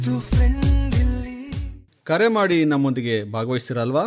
best friend ಇಲ್ಲಿ ಕರೆ ಮಾಡಿ ನಮ್ಮೊಂದಿಗೆ ಭಾಗವಹಿಸ್ತೀರಲ್ವಾ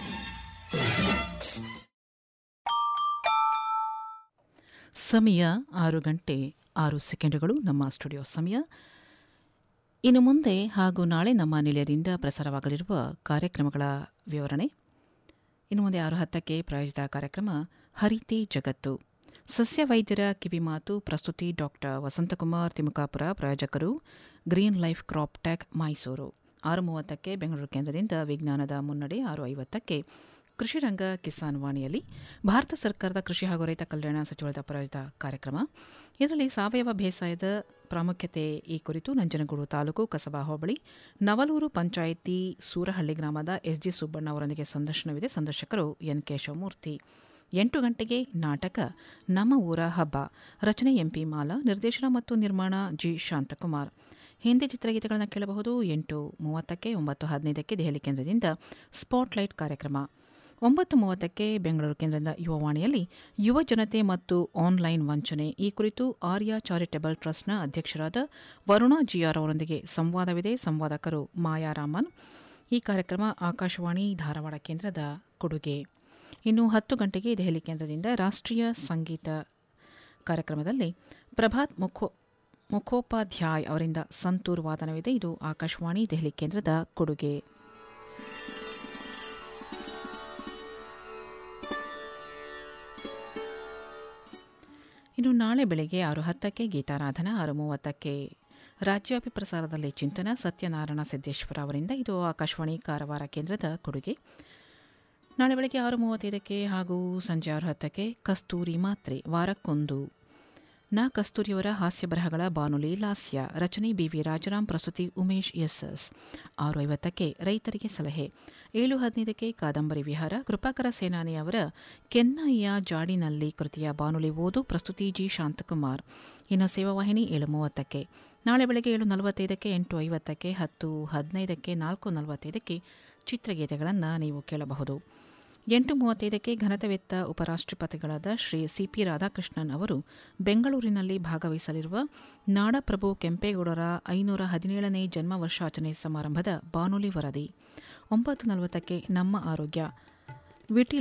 ಸಮಯ ಆರು ಗಂಟೆ ಆರು ಸೆಕೆಂಡುಗಳು ನಮ್ಮ ಸ್ಟುಡಿಯೋ ಸಮಯ ಇನ್ನು ಮುಂದೆ ಹಾಗೂ ನಾಳೆ ನಮ್ಮ ನಿಲಯದಿಂದ ಪ್ರಸಾರವಾಗಲಿರುವ ಕಾರ್ಯಕ್ರಮಗಳ ವಿವರಣೆ ಇನ್ನು ಮುಂದೆ ಆರು ಹತ್ತಕ್ಕೆ ಪ್ರಾಯೋಜಿತ ಕಾರ್ಯಕ್ರಮ ಹರಿತೆ ಜಗತ್ತು ಸಸ್ಯ ವೈದ್ಯರ ಕಿವಿಮಾತು ಪ್ರಸ್ತುತಿ ಡಾಕ್ಟರ್ ವಸಂತಕುಮಾರ್ ತಿಮುಕಾಪುರ ಪ್ರಾಯೋಜಕರು green life crop tech Mysuru ಆರು ಮೂವತ್ತಕ್ಕೆ ಬೆಂಗಳೂರು ಕೇಂದ್ರದಿಂದ ವಿಜ್ಞಾನದ ಮುನ್ನಡೆ ಆರು ಐವತ್ತಕ್ಕೆ ಕೃಷಿ ರಂಗ ಕಿಸಾನ್ ವಾಣಿಯಲ್ಲಿ ಭಾರತ ಸರ್ಕಾರದ ಕೃಷಿ ಹಾಗೂ ರೈತ ಕಲ್ಯಾಣ ಸಚಿವಾಲಯದ ಪ್ರಾಯೋಜಿತ ಕಾರ್ಯಕ್ರಮ ಇದರಲ್ಲಿ ಸಾವಯವ ಬೇಸಾಯದ ಪ್ರಾಮುಖ್ಯತೆ ಈ ಕುರಿತು ನಂಜನಗೂಡು ತಾಲೂಕು ಕಸಬಾ ಹೋಬಳಿ ನವಲೂರು ಪಂಚಾಯಿತಿ ಸೂರಹಳ್ಳಿ ಗ್ರಾಮದ ಎಸ್ಜಿ ಸುಬ್ಬಣ್ಣ ಅವರೊಂದಿಗೆ ಸಂದರ್ಶನವಿದೆ ಸಂದರ್ಶಕರು ಎನ್ ಕೇಶವಮೂರ್ತಿ ಎಂಟು ಗಂಟೆಗೆ ನಾಟಕ ನಮ್ಮ ಊರ ಹಬ್ಬ ರಚನೆ ಎಂಪಿ ಮಾಲಾ ನಿರ್ದೇಶನ ಮತ್ತು ನಿರ್ಮಾಣ ಜಿ ಶಾಂತಕುಮಾರ್ ಹಿಂದಿ ಚಿತ್ರಗೀತೆಗಳನ್ನು ಕೇಳಬಹುದು ಎಂಟು ಮೂವತ್ತಕ್ಕೆ ಒಂಬತ್ತು ಹದಿನೈದಕ್ಕೆ ದೆಹಲಿ ಕೇಂದ್ರದಿಂದ ಸ್ಪಾಟ್ಲೈಟ್ ಕಾರ್ಯಕ್ರಮ ಒಂಬತ್ತು ಮೂವತ್ತಕ್ಕೆ ಬೆಂಗಳೂರು ಕೇಂದ್ರದ ಯುವವಾಣಿಯಲ್ಲಿ ಯುವ ಜನತೆ ಮತ್ತು ಆನ್ಲೈನ್ ವಂಚನೆ ಈ ಕುರಿತು ಆರ್ಯ ಚಾರಿಟಬಲ್ ಟ್ರಸ್ಟ್ನ ಅಧ್ಯಕ್ಷರಾದ ವರುಣಾ ಜಿಆರ್ ಅವರೊಂದಿಗೆ ಸಂವಾದವಿದೆ ಸಂವಾದಕರು ಮಾಯಾರಾಮನ್ ಈ ಕಾರ್ಯಕ್ರಮ ಆಕಾಶವಾಣಿ ಧಾರವಾಡ ಕೇಂದ್ರದ ಕೊಡುಗೆ ಇನ್ನು ಹತ್ತು ಗಂಟೆಗೆ ದೆಹಲಿ ಕೇಂದ್ರದಿಂದ ರಾಷ್ಟ್ರೀಯ ಸಂಗೀತ ಕಾರ್ಯಕ್ರಮದಲ್ಲಿ ಪ್ರಭಾತ್ ಮುಖೋ ಮುಖೋಪಾಧ್ಯಾಯ್ ಅವರಿಂದ ಸಂತೂರ್ ವಾದನವಿದೆ ಇದು ಆಕಾಶವಾಣಿ ದೆಹಲಿ ಕೇಂದ್ರದ ಕೊಡುಗೆ ಇನ್ನು ನಾಳೆ ಬೆಳಗ್ಗೆ ಆರು ಹತ್ತಕ್ಕೆ ಗೀತಾರಾಧನಾ ಆರು ಮೂವತ್ತಕ್ಕೆ ರಾಜ್ಯವ್ಯಾಪಿ ಪ್ರಸಾರದಲ್ಲಿ ಚಿಂತನ ಸತ್ಯನಾರಾಯಣ ಸಿದ್ದೇಶ್ವರ ಅವರಿಂದ ಇದು ಆಕಾಶವಾಣಿ ಕಾರವಾರ ಕೇಂದ್ರದ ಕೊಡುಗೆ ನಾಳೆ ಬೆಳಗ್ಗೆ ಆರು ಮೂವತ್ತೈದಕ್ಕೆ ಹಾಗೂ ಸಂಜೆ ಆರು ಹತ್ತಕ್ಕೆ ಕಸ್ತೂರಿ ಮಾತ್ರೆ ವಾರಕ್ಕೊಂದು ನಾ ಕಸ್ತೂರಿಯವರ ಹಾಸ್ಯ ಬರಹಗಳ ಬಾನುಲಿ ಲಾಸ್ಯ ರಚನೆ ಬಿವಿ ರಾಜರಾಮ್ ಪ್ರಸ್ತುತಿ ಉಮೇಶ್ ಎಸ್ಎಸ್ ಆರು ಐವತ್ತಕ್ಕೆ ರೈತರಿಗೆ ಸಲಹೆ ಏಳು ಹದಿನೈದಕ್ಕೆ ಕಾದಂಬರಿ ವಿಹಾರ ಕೃಪಾಕರ ಸೇನಾನಿ ಅವರ ಕೆನ್ನಯ್ಯ ಜಾಡಿನಲ್ಲಿ ಕೃತಿಯ ಬಾನುಲಿ ಓದು ಪ್ರಸ್ತುತಿ ಜಿ ಶಾಂತಕುಮಾರ್ ಇನ್ನು ಸೇವಾವಾಹಿನಿ ಏಳು ಮೂವತ್ತಕ್ಕೆ ನಾಳೆ ಬೆಳಗ್ಗೆ ಏಳು ನಲವತ್ತೈದಕ್ಕೆ ಎಂಟು ಐವತ್ತಕ್ಕೆ ಹತ್ತು ಹದಿನೈದಕ್ಕೆ ನಾಲ್ಕು ನಲವತ್ತೈದಕ್ಕೆ ಚಿತ್ರಗೀತೆಗಳನ್ನು ನೀವು ಕೇಳಬಹುದು ಎಂಟು ಮೂವತ್ತೈದಕ್ಕೆ ಘನತೆವೆತ್ತ ಉಪರಾಷ್ಟ್ರಪತಿಗಳಾದ ಶ್ರೀ ಸಿಪಿ ರಾಧಾಕೃಷ್ಣನ್ ಅವರು ಬೆಂಗಳೂರಿನಲ್ಲಿ ಭಾಗವಹಿಸಲಿರುವ ನಾಡಪ್ರಭು ಕೆಂಪೇಗೌಡರ ಐನೂರ ಹದಿನೇಳನೇ ಜನ್ಮ ವರ್ಷಾಚರಣೆ ಸಮಾರಂಭದ ಬಾನುಲಿ ವರದಿ ಒಂಬತ್ತು ನಲವತ್ತಕ್ಕೆ ನಮ್ಮ ಆರೋಗ್ಯ ವಿಟಿ